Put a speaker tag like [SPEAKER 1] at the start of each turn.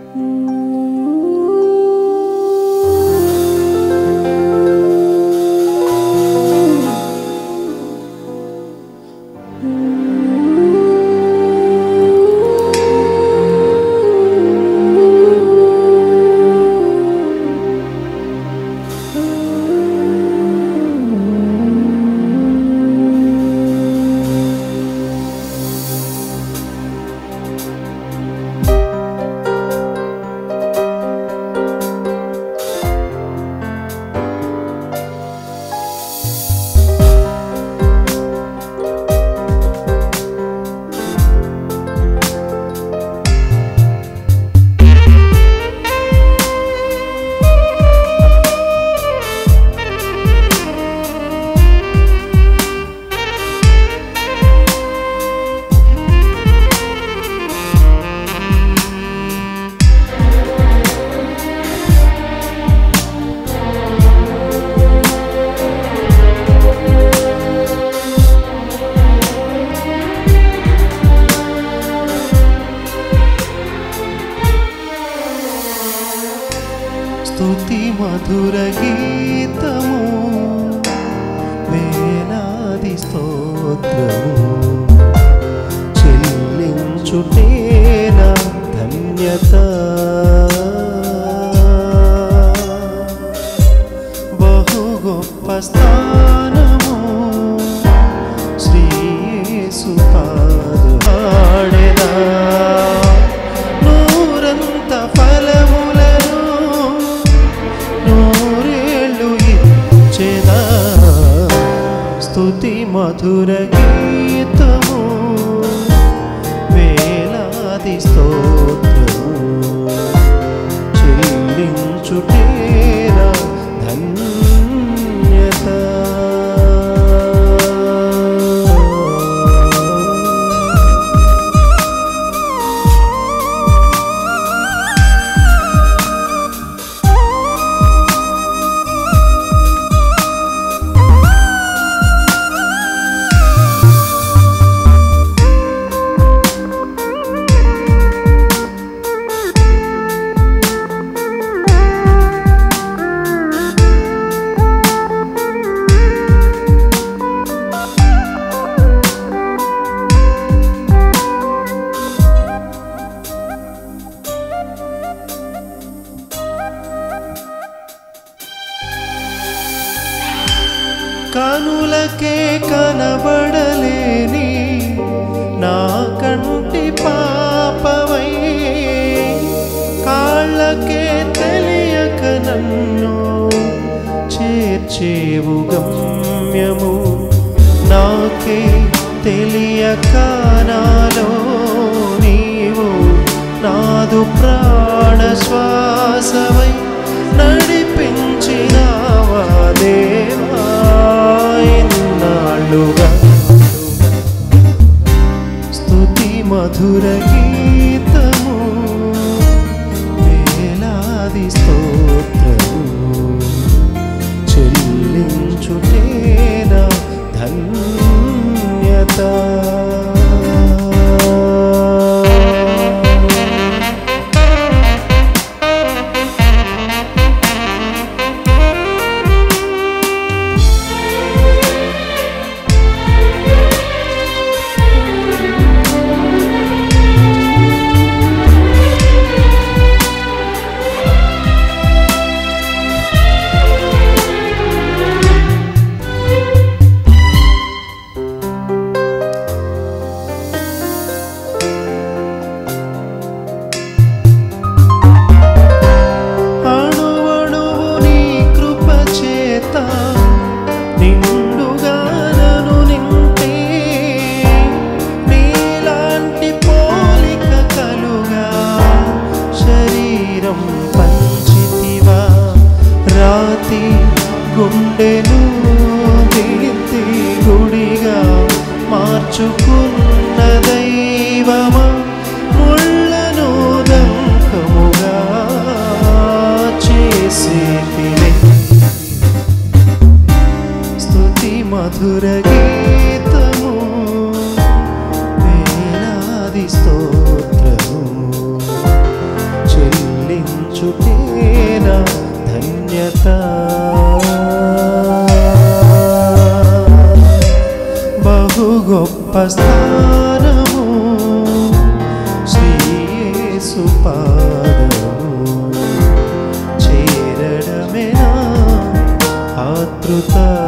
[SPEAKER 1] స్తుతి మధుర గీతము వేలాది స్తోత్రము చెల్లించుటేన ధన్యత బహు గొప్ప స్థానము శ్రీయేసు పాడునా నూరంత ఫలములను నూరేళ్ళు ఇచ్చేదా స్తుతి మధుర గీతము వేలాది స్తోత్రము చెల్లించుటేరా ధన్యత కనులకే కనబడలేని నా కంటి పాపవై కాళ్ళకే తెలియక నన్ను చేర్చేవు గమ్యము నాకే తెలియక నాలో నీవు నాదు ప్రాణ శ్వాసవై నడిపించినావా దేవా ఇన్నాళ్ళుగా స్తుతి మధుర గీతము వేలాది స్తోత్రము చెల్లించుటేనా ధన్యత అణువణువు నీ కృప చేత నిండుగా నన్ను నింపే నీలాంటి పోలిక కలుగా శరీరం పంచితివా రాతి గుండెను తీర్తి గుడిగా మార్చుకున్న దైవమా ముళ్ళను దంకముగా చేసేతివే స్తుతి మధుర గీతము వేలాది స్తోత్రము చెల్లి చేర్చుటేనా ధన్యత బహు గొప్ప స్థానము శ్రీయేసు పాదము చేరడమేనా ఆతృత